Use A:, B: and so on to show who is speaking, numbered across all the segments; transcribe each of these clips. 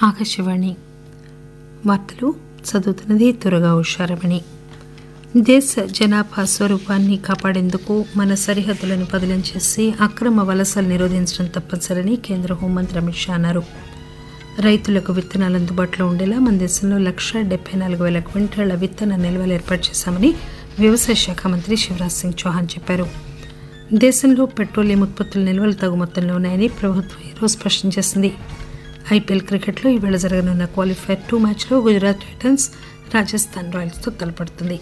A: ఆకాశవాణి వార్తలు చదువుతున్నది త్వరగా ఉషారమణి దేశ జనాభా స్వరూపాన్ని కాపాడేందుకు మన సరిహద్దులను పదిలం చేసి అక్రమ వలసలు నిరోధించడం తప్పనిసరని కేంద్ర హోంమంత్రి అమిత్ షా అన్నారు రైతులకు విత్తనాలు అందుబాటులో ఉండేలా మన దేశంలో లక్ష డెబ్బై నాలుగు వేల క్వింటాళ్ల విత్తన నిల్వలు ఏర్పాటు చేశామని వ్యవసాయ శాఖ మంత్రి శివరాజ్ సింగ్ చౌహాన్ చెప్పారు దేశంలో పెట్రోలియం ఉత్పత్తుల నిల్వలు తగు మొత్తంలో ఉన్నాయని ప్రభుత్వం ఈరోజు స్పష్టం చేసింది ఐపీఎల్ క్రికెట్లో ఈవేళ జరగనున్న క్వాలిఫైర్ టూ మ్యాచ్లో గుజరాత్ టైటన్స్ రాజస్థాన్ రాయల్స్తో తలపడుతుంది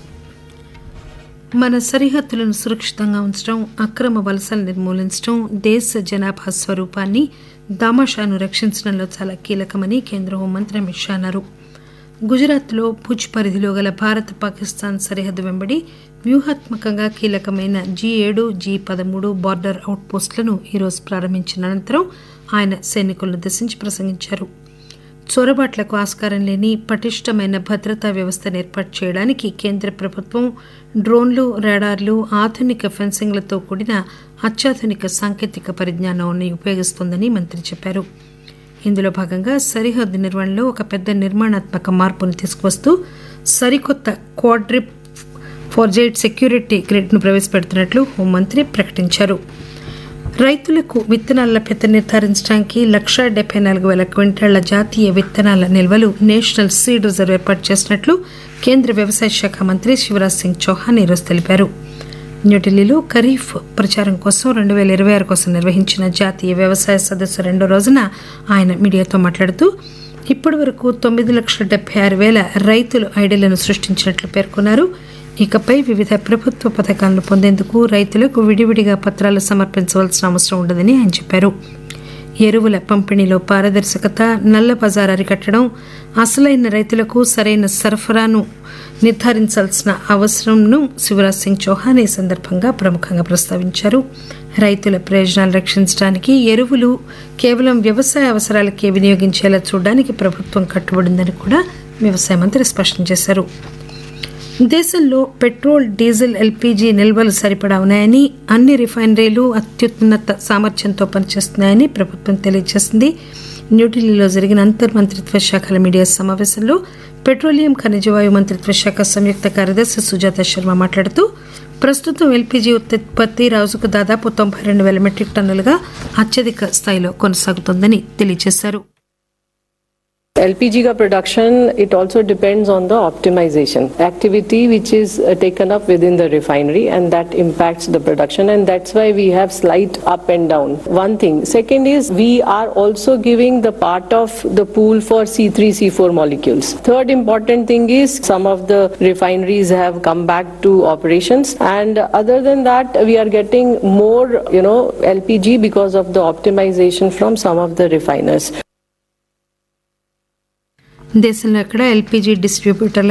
A: మన సరిహద్దులను సురక్షితంగా ఉంచడం అక్రమ వలసలు నిర్మూలించడం దేశ జనాభా స్వరూపాన్ని దామాషాను రక్షించడంలో చాలా కీలకమని కేంద్ర హోంమంత్రి అమిత్ షా అన్నారు గుజరాత్లో భుజ్ పరిధిలో గల భారత్ పాకిస్తాన్ సరిహద్దు వెంబడి వ్యూహాత్మకంగా కీలకమైన జీ ఏడు జీ పదమూడు బార్డర్ అవుట్ పోస్టులను ఈరోజు ప్రారంభించిన అనంతరం ఆయన సైనికులను ఉద్దేశించి ప్రసంగించారు చొరబాట్లకు ఆస్కారం లేని పటిష్టమైన భద్రతా వ్యవస్థను ఏర్పాటు చేయడానికి కేంద్ర ప్రభుత్వం డ్రోన్లు రాడార్లు ఆధునిక ఫెన్సింగ్లతో కూడిన అత్యాధునిక సాంకేతిక పరిజ్ఞానాన్ని ఉపయోగిస్తోందని మంత్రి చెప్పారు ఇందులో భాగంగా సరిహద్దు నిర్వహణలో ఒక పెద్ద నిర్మాణాత్మక మార్పును తీసుకువస్తూ సరికొత్త క్వాడ్రిప్ ఫోర్జైట్ సెక్యూరిటీ గ్రిడ్ను ప్రవేశపెడుతున్నట్లు హోంమంత్రి ప్రకటించారు రైతులకు విత్తనాల లభ్యత నిర్ధారించడానికి లక్ష డెబ్బై నాలుగు వేల క్వింటాళ్ల జాతీయ విత్తనాల నిల్వలు నేషనల్ సీడ్ రిజర్వ్ ఏర్పాటు చేసినట్లు కేంద్ర వ్యవసాయ శాఖ మంత్రి శివరాజ్ సింగ్ చౌహాన్ ఈరోజు తెలిపారు న్యూఢిల్లీలో ఖరీఫ్ ప్రచారం కోసం రెండు వేల ఇరవై ఆరు కోసం నిర్వహించిన జాతీయ వ్యవసాయ సదస్సు రెండో రోజున ఆయన మీడియాతో మాట్లాడుతూ ఇప్పటి వరకు తొమ్మిది లక్షల డెబ్బై ఆరు వేల రైతులు ఐడీలను సృష్టించినట్లు పేర్కొన్నారు ఇకపై వివిధ ప్రభుత్వ పథకాలను పొందేందుకు రైతులకు విడివిడిగా పత్రాలు సమర్పించవలసిన అవసరం ఉండదని ఆయన చెప్పారు ఎరువుల పంపిణీలో పారదర్శకత నల్ల బజార్ అరికట్టడం అసలైన రైతులకు సరైన సరఫరాను నిర్ధారించాల్సిన అవసరంను శివరాజ్ సింగ్ చౌహాన్ ఈ సందర్భంగా ప్రముఖంగా ప్రస్తావించారు రైతుల ప్రయోజనాలు రక్షించడానికి ఎరువులు కేవలం వ్యవసాయ అవసరాలకే వినియోగించేలా చూడడానికి ప్రభుత్వం కట్టుబడిందని కూడా వ్యవసాయ మంత్రి స్పష్టం చేశారు దేశంలో పెట్రోల్ డీజిల్ ఎల్పీజీ నిల్వలు సరిపడా ఉన్నాయని అన్ని రిఫైనరీలు అత్యున్నత సామర్థ్యంతో పనిచేస్తున్నాయని ప్రభుత్వం తెలియజేసింది న్యూఢిల్లీలో జరిగిన అంతర్ మంత్రిత్వ శాఖల మీడియా సమావేశంలో పెట్రోలియం ఖనిజవాయు మంత్రిత్వ శాఖ సంయుక్త కార్యదర్శి సుజాత శర్మ మాట్లాడుతూ ప్రస్తుతం ఎల్పీజీ ఉత్పత్తి రోజుకు దాదాపు తొంభై రెండు వేల మెట్రిక్ టన్నులుగా అత్యధిక స్థాయిలో కొనసాగుతోందని తెలియజేశారు
B: LPG ka production, it also depends on the optimization activity which is uh, taken up within the refinery and that impacts the production and that's why we have slight up and down. One thing. Second is we are also giving the part of the pool for C3, C4 molecules. Third important thing is some of the refineries have come back to operations and other than that we are getting more, you know, LPG because of the optimization from some of the refiners.
A: దేశంలో ఎక్కడ LPG డిస్ట్రిబ్యూటర్ల